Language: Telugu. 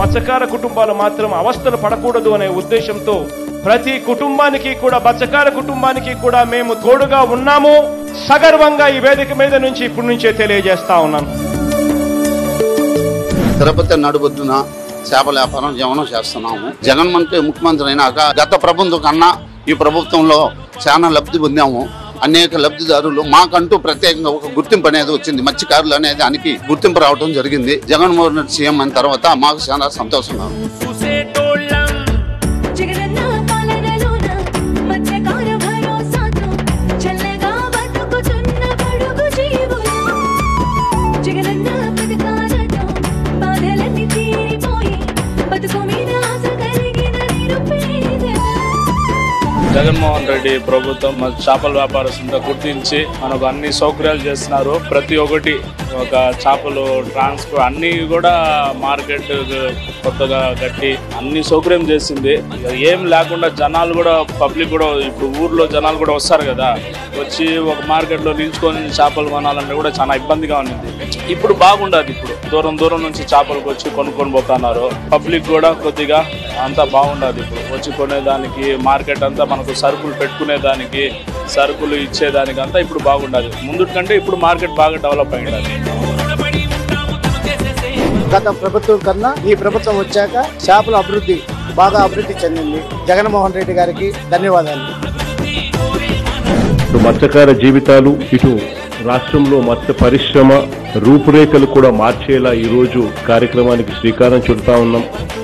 మత్స్యకార కుటుంబాలు మాత్రం అవస్థలు పడకూడదు అనే ఉద్దేశంతో ప్రతి కుటుంబానికి కూడా మత్స్యకార కుటుంబానికి కూడా మేము తోడుగా ఉన్నాము సగర్వంగా ఈ వేదిక మీద నుంచి ఇప్పటి నుంచే తెలియజేస్తా ఉన్నాను తిరుపతి నడుబొద్దున చేపల వ్యాపారం జీవనం చేస్తున్నాము జగన్ మంత్రి ముఖ్యమంత్రి అయినాక గత ప్రభుత్వం కన్నా ఈ ప్రభుత్వంలో చాలా లబ్ధి పొందాము అనేక లబ్ధిదారులు మాకంటూ ప్రత్యేకంగా ఒక గుర్తింపు అనేది వచ్చింది మత్స్యకారులు అనే దానికి గుర్తింపు రావడం జరిగింది జగన్మోహన్ రెడ్డి సీఎం అయిన తర్వాత మాకు చాలా సంతోషంగా ఉంది. జగనన్న పాలనలోన మత్స్యకార భరోసాతో చల్లగా బతుకుతున్న బడుగు జీవులు జగనన్న పథకాలతో బాధలన్నీ తీరిపోయి బతుకు మీద ఆశ కలిగిన నిరుపేదలు జగన్మోహన్ రెడ్డి ప్రభుత్వం మన చేపల వ్యాపారస్తులతో గుర్తించి మనకు అన్ని సౌకర్యాలు చేస్తున్నారు ప్రతి ఒక్కటి ఒక చేపలు ట్రాన్స్పోర్ట్ అన్ని కూడా మార్కెట్ కొత్తగా కట్టి అన్ని సౌకర్యం చేసింది ఇక ఏం లేకుండా జనాలు కూడా పబ్లిక్ కూడా ఇప్పుడు ఊర్లో జనాలు కూడా వస్తారు కదా వచ్చి ఒక మార్కెట్లో నిల్చుకొని చేపలు కొనాలంటే కూడా చాలా ఇబ్బందిగా ఉంది ఇప్పుడు బాగుండదు ఇప్పుడు దూరం దూరం నుంచి చేపలకు వచ్చి కొనుక్కొని పోతున్నారు పబ్లిక్ కూడా కొద్దిగా అంతా బాగుండదు ఇప్పుడు వచ్చి కొనేదానికి మార్కెట్ అంతా మనకు సరుకులు పెట్టుకునేదానికి సరుకులు ఇచ్చేదానికి అంతా ఇప్పుడు బాగుండదు ముందు కంటే ఇప్పుడు మార్కెట్ బాగా డెవలప్ అయ్యింది గత ప్రభుత్వం కన్నా ఈ ప్రభుత్వం వచ్చాక చేపల అభివృద్ధి బాగా అభివృద్ధి చెందింది జగన్మోహన్ రెడ్డి గారికి ధన్యవాదాలు ఇటు మత్స్యకార జీవితాలు ఇటు రాష్ట్రంలో మత్స్య పరిశ్రమ రూపురేఖలు కూడా మార్చేలా ఈ రోజు కార్యక్రమానికి శ్రీకారం చుడతా ఉన్నాం